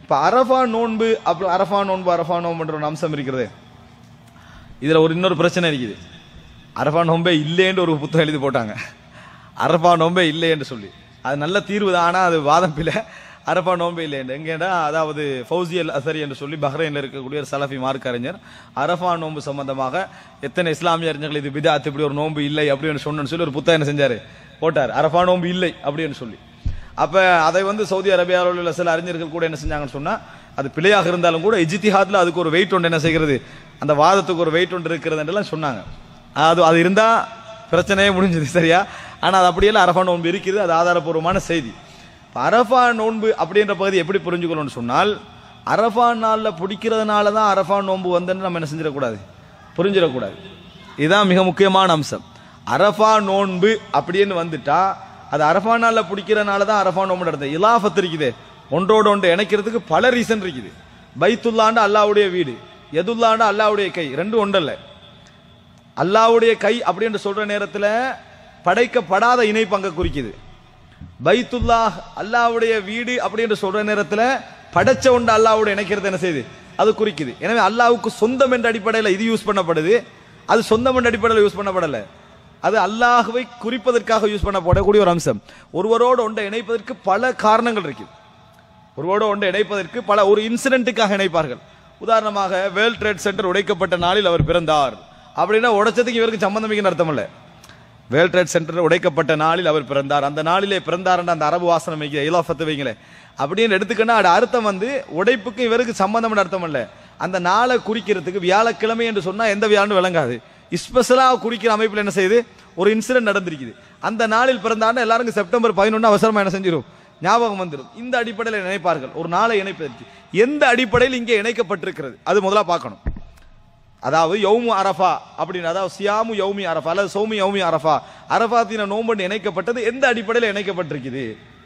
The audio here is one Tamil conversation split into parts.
இப்போ அரஃபா நோன்பு அப்புறம் அரஃபா நோன்பு அரஃபா நோன்புன்ற ஒரு அம்சம் இருக்கிறது இதில் ஒரு இன்னொரு பிரச்சனை இருக்குது அரஃபா நோன்பே இல்லைன்னு ஒரு புத்தகம் எழுதி போட்டாங்க அரஃபா நோன்பே இல்லைன்னு சொல்லி அது நல்ல தீர்வு தான் ஆனால் அது வாதம் பிள்ளை அரஃபா நோன்பே இல்லைன்னு எங்கேடா அதாவது ஃபௌசி அல் அசரி என்று சொல்லி பஹ்ரைனில் இருக்கக்கூடிய ஒரு சலஃபி மார்க் அறிஞர் அரஃபா நோன்பு சம்பந்தமாக எத்தனை இஸ்லாமிய அறிஞர்கள் இது பிதாத் இப்படி ஒரு நோன்பு இல்லை அப்படின்னு சொன்னேன்னு சொல்லி ஒரு புத்தகம் என்ன செஞ்சார் போட்டார் அரஃபா நோன்பு இல்லை அப்படின்னு சொல்லி அப்ப அதை வந்து சவுதி அரேபியாவில் உள்ள சில அறிஞர்கள் கூட என்ன செஞ்சாங்கன்னு சொன்னா அது பிழையாக இருந்தாலும் கூட இஜித்திஹாத்ல அதுக்கு ஒரு வெயிட் ஒன்று என்ன செய்கிறது அந்த வாதத்துக்கு ஒரு வெயிட் ஒன்று இருக்கிறதுன்றலாம் சொன்னாங்க அது அது இருந்தா பிரச்சனையே முடிஞ்சது சரியா ஆனா அது அப்படியெல்லாம் அரஃபா நோன்பு இருக்குது அது ஆதாரப்பூர்வமான செய்தி இப்ப அரஃபா நோன்பு அப்படின்ற பகுதி எப்படி புரிஞ்சுக்கணும்னு சொன்னால் அரஃபா நாளில் பிடிக்கிறதுனால தான் அரஃபா நோன்பு வந்துன்னு நம்ம என்ன செஞ்சிடக்கூடாது புரிஞ்சிடக்கூடாது இதுதான் மிக முக்கியமான அம்சம் அரஃபா நோன்பு அப்படின்னு வந்துட்டா அது அரஃபா நாளில் பிடிக்கிறனால தான் அரஃபா நோன்பு நடந்தது இலாஃபத் இருக்குது ஒன்றோடு ஒன்று இணைக்கிறதுக்கு பல ரீசன் இருக்குது பைத்துல்லாண்டு அல்லாவுடைய வீடு எதுல்லாண்டு அல்லாவுடைய கை ரெண்டும் ஒன்றல்ல அல்லாவுடைய கை அப்படின்னு சொல்ற நேரத்தில் படைக்கப்படாத இணைப்பு அங்க குறிக்குது பைத்துல்லா அல்லாவுடைய வீடு அப்படின்னு சொல்ற நேரத்தில் படைச்ச ஒன்று அல்லாவோட இணைக்கிறது என்ன செய்யுது அது குறிக்குது எனவே அல்லாவுக்கு சொந்தம் என்ற அடிப்படையில் இது யூஸ் பண்ணப்படுது அது சொந்தம் என்ற அடிப்படையில் யூஸ் பண்ணப்படல அது அல்லாஹுவை குறிப்பதற்காக யூஸ் பண்ணப்படக்கூடிய ஒரு அம்சம் ஒருவரோடு ஒன்றை இணைப்பதற்கு பல காரணங்கள் இருக்குது ஒருவோடு ஒன்றை இணைப்பதற்கு பல ஒரு இன்சிடென்ட்டுக்காக இணைப்பார்கள் உதாரணமாக வேர்ல்ட் ட்ரேட் சென்டர் உடைக்கப்பட்ட நாளில் அவர் பிறந்தார் அப்படின்னா உடைச்சதுக்கு இவருக்கு சம்பந்தமிக்கு அர்த்தம் இல்லை வேர்ல்ட் ட்ரேட் சென்டர் உடைக்கப்பட்ட நாளில் அவர் பிறந்தார் அந்த நாளிலே பிறந்தார்ன்ற அந்த அரபு வாசனம் வைக்க இலாஃபத்து வைங்களே அப்படின்னு எடுத்துக்கன்னா அது அர்த்தம் வந்து உடைப்புக்கு இவருக்கு சம்பந்தம்னு அர்த்தம் இல்லை அந்த நாளை குறிக்கிறதுக்கு வியாழக்கிழமை என்று சொன்னா எந்த வியாழன்னு விளங்காது ஸ்பெஷலாக குறிக்கிற அமைப்பில் என்ன செய்யுது ஒரு இன்சிடென்ட் நடந்திருக்குது அந்த நாளில் பிறந்தாருன்னா எல்லாருக்கும் செப்டம்பர் பதினொன்று அவசரமா என்ன செஞ்சிடும் ஞாபகம் வந்துடும் இந்த அடிப்படையில் நினைப்பார்கள் ஒரு நாளை இணைப்பதற்கு எந்த அடிப்படையில் இங்கே இணைக்கப்பட்டிருக்கிறது அது முதல்ல பார்க்கணும் அதாவது யௌமு அரஃபா அப்படின்னு அதாவது சியாமு யௌமி அரஃபா அல்லது சௌமி யௌமி அரஃபா அரஃபாத்தின நோம்பு இணைக்கப்பட்டது எந்த அடிப்படையில் இணைக்கப்பட்டிருக்குது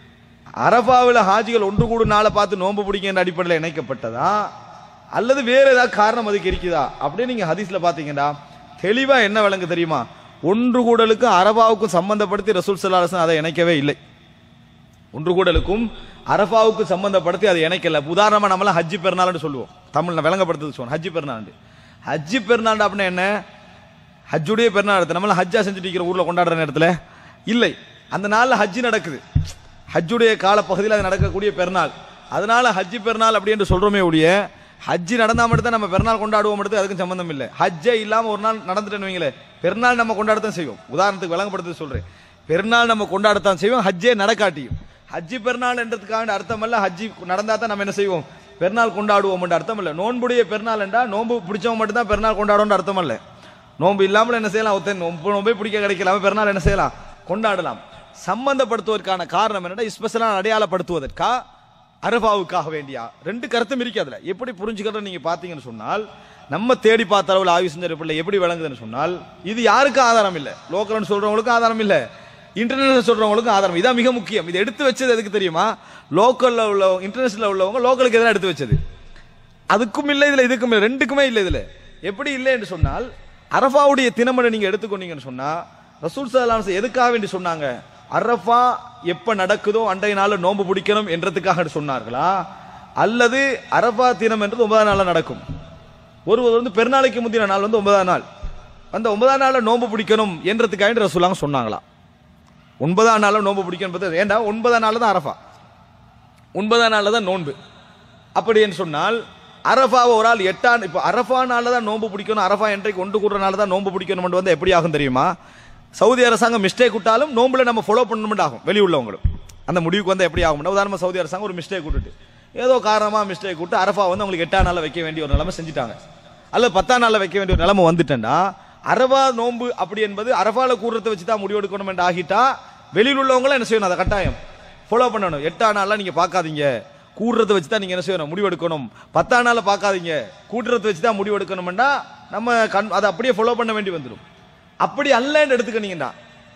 அரஃபாவில் ஹாஜிகள் ஒன்று கூடும் நாளை பார்த்து நோன்பு பிடிக்கின்ற அடிப்படையில் இணைக்கப்பட்டதா அல்லது வேற ஏதாவது காரணம் அதுக்கு இருக்குதா அப்படியே நீங்க ஹதீஸ்ல பாத்தீங்கன்னா தெளிவா என்ன விளங்கு தெரியுமா ஒன்று கூடலுக்கும் அரபாவுக்கும் சம்பந்தப்படுத்தி ரசூல் சல்லாஹன் அதை இணைக்கவே இல்லை ஒன்று கூடலுக்கும் அரபாவுக்கு சம்பந்தப்படுத்தி அதை இணைக்கல உதாரணமா நம்மளாம் ஹஜ்ஜி பெருநாள்னு சொல்லுவோம் தமிழ்ல விளங்கப்படுத்துறது சொல்லுவோம் ஹஜ்ஜி பெருநாள் ஹஜ்ஜி பெருநாள் அப்படின்னா என்ன ஹஜ்ஜுடைய பெருநாள் எடுத்து நம்மளாம் ஹஜ்ஜா செஞ்சுட்டு இருக்கிற ஊர்ல கொண்டாடுற நேரத்தில் இல்லை அந்த நாள்ல ஹஜ்ஜி நடக்குது ஹஜ்ஜுடைய காலப்பகுதியில் அது நடக்கக்கூடிய பெருநாள் அதனால ஹஜ்ஜி பெருநாள் அப்படி என்று சொல்றோமே ஒழிய ஹஜ்ஜி நடந்தா மட்டும் தான் நம்ம பெருநாள் கொண்டாடுவோம் மட்டும் அதுக்கும் சம்பந்தம் இல்லை ஹஜ்ஜே இல்லாம ஒரு நாள் நடந்துட்டேன்னு வைங்களேன் பெருநாள் நம்ம கொண்டாடத்தான் செய்வோம் உதாரணத்துக்கு விளங்கப்படுத்த சொல்றேன் பெருநாள் நம்ம கொண்டாடத்தான் செய்வோம் ஹஜ்ஜே நடக்காட்டியும் ஹஜ்ஜி பெருநாள் என்றதுக்காக அர்த்தம் அல்ல ஹஜ்ஜி நடந்தா தான் நம்ம என்ன செய்வோம் பெருநாள் கொண்டாடுவோம் என்ற அர்த்தம் இல்லை நோன்புடைய பெருநாள் என்றா நோன்பு பிடிச்சவங்க மட்டும் தான் பெருநாள் கொண்டாடுவோம் அர்த்தம் இல்லை நோன்பு இல்லாமல் என்ன செய்யலாம் ஒருத்தன் நோன்பு நோன்பே பிடிக்க கிடைக்கலாம பெருநாள் என்ன செய்யலாம் கொண்டாடலாம் சம்பந்தப்படுத்துவதற்கான காரணம் என்னன்னா ஸ்பெஷலாக அடையாளப்படுத்துவதற்கா அரபாவுக்காக வேண்டியா ரெண்டு கருத்தும் இருக்கு அதுல எப்படி புரிஞ்சுக்கிறத நீங்க பாத்தீங்கன்னு சொன்னால் நம்ம தேடி பார்த்த அளவில் ஆய்வு செஞ்ச பிள்ளை எப்படி விளங்குதுன்னு சொன்னால் இது யாருக்கும் ஆதாரம் இல்லை லோக்கல்னு சொல்றவங்களுக்கும் ஆதாரம் இல்லை இன்டர்நேஷனல் சொல்றவங்களுக்கும் ஆதாரம் இதான் மிக முக்கியம் இது எடுத்து வச்சது எதுக்கு தெரியுமா லோக்கல்ல உள்ளவங்க இன்டர்நேஷனல் உள்ளவங்க லோக்கலுக்கு எதிராக எடுத்து வச்சது அதுக்கும் இல்லை இதுல இதுக்கும் இல்லை ரெண்டுக்குமே இல்லை இதுல எப்படி இல்லை என்று சொன்னால் அரஃபாவுடைய தினமனை நீங்க எடுத்துக்கொண்டீங்கன்னு சொன்னா ரசூல் சலாம் எதுக்காக வேண்டி சொன்னாங்க அரஃபா எப்ப நடக்குதோ அன்றைய நாள் நோன்பு பிடிக்கணும் என்றதுக்காக சொன்னார்களா அல்லது அரஃபா தினம் என்றது ஒன்பதாம் நாள்ல நடக்கும் ஒருவர் வந்து பெருநாளைக்கு முந்தின நாள் வந்து ஒன்பதாம் நாள் அந்த ஒன்பதாம் நாள்ல நோன்பு பிடிக்கணும் என்றதுக்காக ரசூலாங்க சொன்னாங்களா ஒன்பதாம் நாள்ல நோன்பு பிடிக்கணும் ஏண்டா ஒன்பதாம் நாள் தான் அரஃபா ஒன்பதாம் நாள்ல தான் நோன்பு அப்படி என்று சொன்னால் அரஃபாவை ஒரு ஆள் எட்டாம் இப்போ அரஃபா நாளில் தான் நோன்பு பிடிக்கணும் அரஃபா என்றைக்கு ஒன்று கூடுற நாள் தான் நோன்பு பிடிக்கணும் வந்து எப்படி ஆகும் தெரியுமா சவுதி அரசாங்கம் மிஸ்டேக் விட்டாலும் நோம்புல நம்ம ஃபாலோ பண்ணணும் ஆகும் வெளி உள்ளவங்களும் அந்த முடிவுக்கு வந்து எப்படி ஆகும்னா உதாரணமா சவுதி அரசாங்கம் ஒரு மிஸ்டேக் விட்டுட்டு ஏதோ காரணமா மிஸ்டேக் விட்டு அரஃபா வந்து அவங்களுக்கு எட்டாம் நாளில் வைக்க வேண்டிய ஒரு நிலைமை செஞ்சுட்டாங்க அல்லது பத்தாம் நாளில் வைக்க வேண்டிய ஒரு நிலைமை வந்துட்டேன்னா அரபா நோன்பு அப்படி என்பது அரபால கூடுறதை வச்சு தான் முடிவெடுக்கணும் என்று ஆகிட்டா வெளியில் உள்ளவங்களும் என்ன செய்யணும் அதை கட்டாயம் ஃபாலோ பண்ணணும் எட்டாம் நாள்லாம் நீங்க பார்க்காதீங்க கூடுறத வச்சு தான் நீங்க என்ன செய்யணும் முடிவெடுக்கணும் பத்தாம் நாள் பார்க்காதீங்க கூடுறத வச்சு தான் முடிவெடுக்கணும்னா நம்ம கண் அதை அப்படியே ஃபாலோ பண்ண வேண்டி வந்துடும் அப்படி அல்லன்னு எடுத்துக்கிட்டீங்கன்னா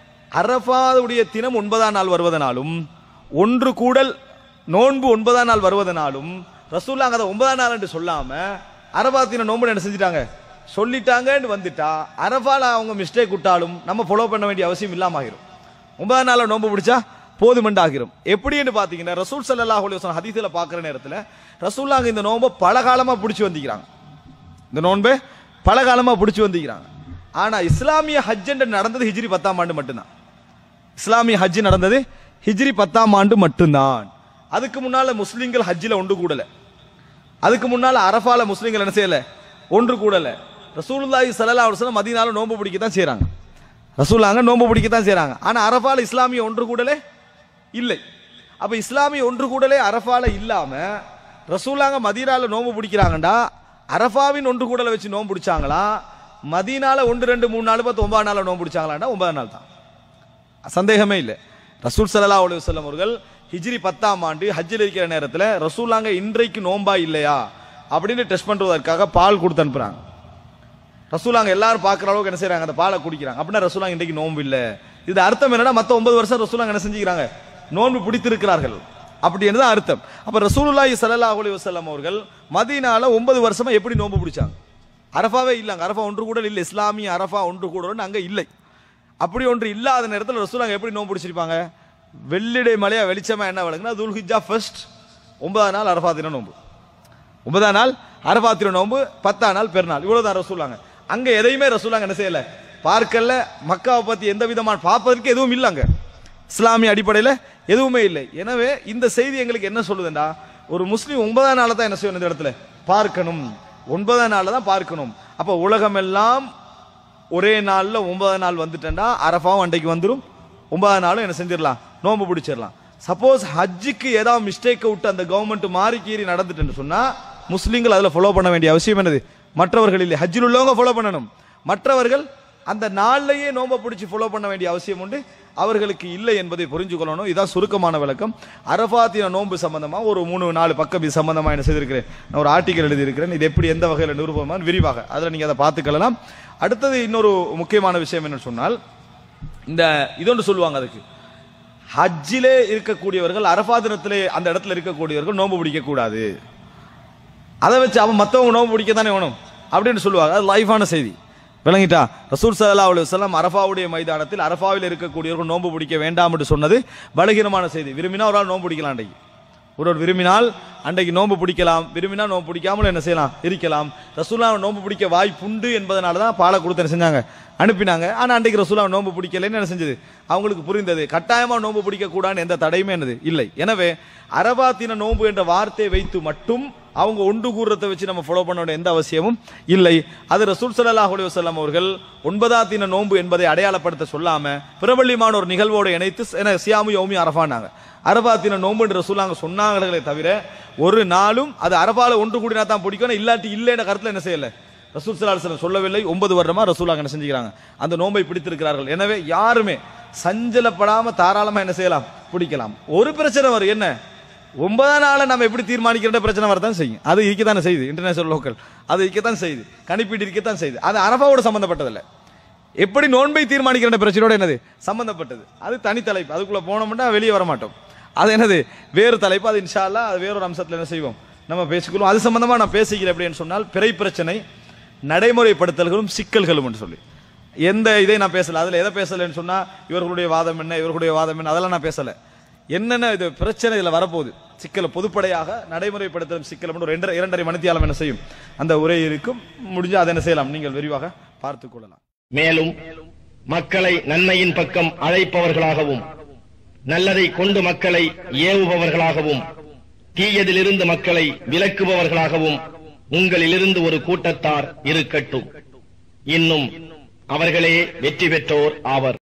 அரபாவுடைய தினம் ஒன்பதாம் நாள் வருவதனாலும் ஒன்று கூடல் நோன்பு ஒன்பதாம் நாள் வருவதனாலும் ரசூல்லாங்க அதை ஒன்பதாம் நாள் என்று சொல்லாம அரபா தின நோன்பு என்ன செஞ்சிட்டாங்க சொல்லிட்டாங்கன்னு வந்துட்டா அரபால அவங்க மிஸ்டேக் விட்டாலும் நம்ம ஃபாலோ பண்ண வேண்டிய அவசியம் இல்லாம ஆகிரும் ஒன்பதாம் நாள்ல நோன்பு பிடிச்சா போதுமெண்டாகிறோம் எப்படின்னு பாத்தீங்கன்னா ரசூல் ஸல்லல்லாஹு அலைஹி வஸல்லம் ஹதீஸ்ல பார்க்குற நேரத்துல ரசூல்லாங்க இந்த நோன்பை பல காலமா பிடிச்சி வந்திக்கிறாங்க இந்த நோன்பை பல காலமா பிடிச்சி வந்திக்கிறாங்க ஆனா இஸ்லாமிய ஹஜ் என்று நடந்தது ஹிஜ்ரி பத்தாம் ஆண்டு மட்டும்தான் இஸ்லாமிய ஹஜ் நடந்தது ஹிஜ்ரி பத்தாம் ஆண்டு மட்டும்தான் அதுக்கு முன்னால முஸ்லிம்கள் ஹஜ்ஜில் ஒன்று கூடல அதுக்கு முன்னால அரஃபால முஸ்லிம்கள் என்ன செய்யல ஒன்று கூடல ரசூலுல்லாஹி ஸல்லல்லாஹு அலைஹி வஸல்லம் மதீனால நோன்பு பிடிக்க தான் செய்றாங்க ரசூலாங்க நோன்பு பிடிக்க தான் செய்றாங்க ஆனா அரஃபால இஸ்லாமிய ஒன்று கூடலே இல்லை அப்ப இஸ்லாமிய ஒன்று கூடலே அரஃபால இல்லாம ரசூலாங்க மதீனால நோன்பு பிடிக்கிறாங்கடா அரஃபாவின் ஒன்று கூடலை வச்சு நோன்பு பிடிச்சாங்களா மதீனால ஒன்று ரெண்டு மூணு நாலு பத்து ஒன்பது நாள் நோன்பு பிடிச்சாங்களாண்டா ஒன்பது நாள் தான் சந்தேகமே இல்லை ரசூல் ஸல்லல்லாஹு அலைஹி வஸல்லம் அவர்கள் ஹிஜ்ரி பத்தாம் ஆண்டு ஹஜ்ஜில் இருக்கிற நேரத்தில் ரசூலாங்க இன்றைக்கு நோன்பா இல்லையா அப்படின்னு டெஸ்ட் பண்ணுவதற்காக பால் கொடுத்து அனுப்புறாங்க ரசூலாங்க எல்லாரும் பார்க்குற அளவுக்கு என்ன செய்றாங்க அந்த பாலை குடிக்கிறாங்க அப்படின்னா ரசூலாங்க இன்றைக்கு நோன்பு இல்லை இது அர்த்தம் என்னன்னா மற்ற ஒன்பது வருஷம் ரசூலாங்க என்ன செஞ்சுக்கிறாங்க நோன்பு பிடித்திருக்கிறார்கள் அப்படி தான் அர்த்தம் அப்ப ரசூலுல்லாஹி ஸல்லல்லாஹு அலைஹி வஸல்லம் அவர்கள் மதீனால ஒன்பது வருஷமா எப்படி நோன்பு பிடிச்சாங்க அரஃபாவே இல்லைங்க அரஃபா ஒன்று கூட இல்லை இஸ்லாமிய அரஃபா ஒன்று கூட அங்க இல்லை அப்படி ஒன்று இல்லாத நேரத்தில் ரசூலாங்க எப்படி நோன்பு பிடிச்சிருப்பாங்க வெள்ளிடை மலையா வெளிச்சமா என்ன வழங்குனா துல்ஹிஜா ஃபர்ஸ்ட் ஒன்பதாம் நாள் அரஃபா தின நோன்பு ஒன்பதாம் நாள் அரஃபா தின நோன்பு பத்தாம் நாள் பெருநாள் இவ்வளவுதான் ரசூலாங்க அங்க எதையுமே ரசூலாங்க என்ன செய்யல பார்க்கல மக்காவை பத்தி எந்த விதமான பார்ப்பதற்கு எதுவும் இல்லை அங்க இஸ்லாமிய அடிப்படையில் எதுவுமே இல்லை எனவே இந்த செய்தி எங்களுக்கு என்ன சொல்லுதுண்டா ஒரு முஸ்லீம் ஒன்பதாம் நாளை தான் என்ன செய்யணும் இந்த இடத்துல பார்க்கணும் ஒன்பதாம் நாளில் தான் பார்க்கணும் அப்போ உலகமெல்லாம் ஒரே நாளில் ஒன்பதாம் நாள் வந்துட்டேன்டா அரஃபாவும் அன்றைக்கு வந்துடும் ஒன்பதாம் நாளும் என்ன செஞ்சிடலாம் நோன்பு பிடிச்சிடலாம் சப்போஸ் ஹஜ்ஜுக்கு ஏதாவது மிஸ்டேக்கை விட்டு அந்த கவர்மெண்ட் மாறி கீறி நடந்துட்டுன்னு சொன்னா முஸ்லீம்கள் அதில் ஃபாலோ பண்ண வேண்டிய அவசியம் என்னது மற்றவர்கள் இல்லை ஹஜ்ஜில் உள்ளவங்க ஃபாலோ பண்ணணும் மற்றவர்கள் அந்த நாள்லயே நோன்பை பிடிச்சி ஃபாலோ பண்ண வேண்டிய அவசியம் உண்டு அவர்களுக்கு இல்லை என்பதை புரிஞ்சு கொள்ளணும் இதான் சுருக்கமான விளக்கம் அரபாத்தின நோன்பு சம்பந்தமா ஒரு மூணு நாலு பக்கம் இது சம்பந்தமா என்ன செய்திருக்கிறேன் நான் ஒரு ஆர்டிக்கல் எழுதியிருக்கிறேன் இது எப்படி எந்த வகையில் நிரூபமான விரிவாக அதில் நீங்க அதை பார்த்துக்கலாம் அடுத்தது இன்னொரு முக்கியமான விஷயம் என்னன்னு சொன்னால் இந்த இதொன்று சொல்லுவாங்க அதுக்கு ஹஜ்ஜிலே இருக்கக்கூடியவர்கள் அரஃபா தினத்திலே அந்த இடத்துல இருக்கக்கூடியவர்கள் நோன்பு பிடிக்க கூடாது அதை வச்சு அவன் மற்றவங்க நோன்பு பிடிக்க தானே வேணும் அப்படின்னு சொல்லுவாங்க அது லைஃபான செய்தி விளங்கிட்டா ரசூல் சல்லா அலி வசல்லாம் அரஃபாவுடைய மைதானத்தில் அரஃபாவில் இருக்கக்கூடியவர்கள் நோன்பு பிடிக்க வேண்டாம் என்று சொன்னது பலகீனமான செய்தி விரும்பினா ஒரு ஆள் நோன்பு பிடிக்கலாம் அன்றைக்கு ஒருவர் விரும்பினால் அன்றைக்கு நோன்பு பிடிக்கலாம் விரும்பினா நோன்பு பிடிக்காமல் என்ன செய்யலாம் இருக்கலாம் ரசூலா நோன்பு பிடிக்க வாய்ப்புண்டு என்பதனால தான் பாலை கொடுத்து என்ன செஞ்சாங்க அனுப்பினாங்க ஆனால் அன்றைக்கு ரசூலா நோன்பு பிடிக்கலைன்னு என்ன செஞ்சது அவங்களுக்கு புரிந்தது கட்டாயமாக நோன்பு பிடிக்கக்கூடாதுன்னு எந்த தடையுமே என்னது இல்லை எனவே அரபாத்தின நோன்பு என்ற வார்த்தையை வைத்து மட்டும் அவங்க ஒன்று கூறுறதை வச்சு நம்ம ஃபாலோ பண்ண வேண்டிய எந்த அவசியமும் இல்லை அது ரசூல் ஸல்லல்லாஹு அலைஹி வஸல்லம் அவர்கள் ஒன்பதாம் தின நோன்பு என்பதை அடையாளப்படுத்த சொல்லாம பிரபல்யமான ஒரு நிகழ்வோடு இணைத்து என சியாமு யௌமி அரஃபானாங்க அரபாத்தின நோன்பு என்று ரசூலாங்க சொன்னாங்களே தவிர ஒரு நாளும் அது அரபால ஒன்று கூடினா தான் பிடிக்கும் இல்லாட்டி இல்லைன்ற கருத்துல என்ன செய்யல ரசூல் ஸல்லல்லாஹு அலைஹி வஸல்லம் சொல்லவில்லை ஒன்பது வருடமா ரசூலாங்க என்ன செஞ்சுக்கிறாங்க அந்த நோன்பை பிடித்திருக்கிறார்கள் எனவே யாருமே சஞ்சலப்படாம தாராளமா என்ன செய்யலாம் பிடிக்கலாம் ஒரு பிரச்சனை வரும் என்ன ஒன்பதாம் நாளை நம்ம எப்படி தீர்மானிக்கிற பிரச்சனை வரத்தான் செய்யும் அது இருக்கத்தானே செய்யுது இன்டர்நேஷனல் லோக்கல் அது இருக்கத்தான் செய்யுது கணிப்பீடு இருக்கத்தான் செய்யுது அது அரபாவோட சம்பந்தப்பட்டதில்லை எப்படி நோன்பை தீர்மானிக்கிற பிரச்சனையோட என்னது சம்பந்தப்பட்டது அது தனி தலைப்பு அதுக்குள்ள போனோம்னா வெளியே வர மாட்டோம் அது என்னது வேறு தலைப்பு அது இன்ஷா அல்லாஹ் அது வேறொரு அம்சத்தில் என்ன செய்வோம் நம்ம பேசிக்கொள்வோம் அது சம்பந்தமா நான் பேசிக்கிறேன் அப்படின்னு சொன்னால் பிறை பிரச்சனை நடைமுறைப்படுத்தல்களும் சிக்கல்களும் என்று சொல்லி எந்த இதை நான் பேசல அதுல எதை பேசலைன்னு சொன்னா இவர்களுடைய வாதம் என்ன இவர்களுடைய வாதம் என்ன அதெல்லாம் நான் பேசல என்னென்ன இது பிரச்சனை இதுல வரப்போகுது சிக்கலை பொதுப்படையாக நடைமுறைப்படுத்தும் சிக்கல் ஒரு ரெண்டரை இரண்டரை மணித்தியாலம் என்ன செய்யும் அந்த உரை இருக்கும் முடிஞ்சு அதை என்ன செய்யலாம் நீங்கள் விரிவாக பார்த்துக் கொள்ளலாம் மேலும் மக்களை நன்மையின் பக்கம் அழைப்பவர்களாகவும் நல்லதை கொண்டு மக்களை ஏவுபவர்களாகவும் தீயதிலிருந்து மக்களை விலக்குபவர்களாகவும் உங்களிலிருந்து ஒரு கூட்டத்தார் இருக்கட்டும் இன்னும் அவர்களே வெற்றி பெற்றோர் ஆவர்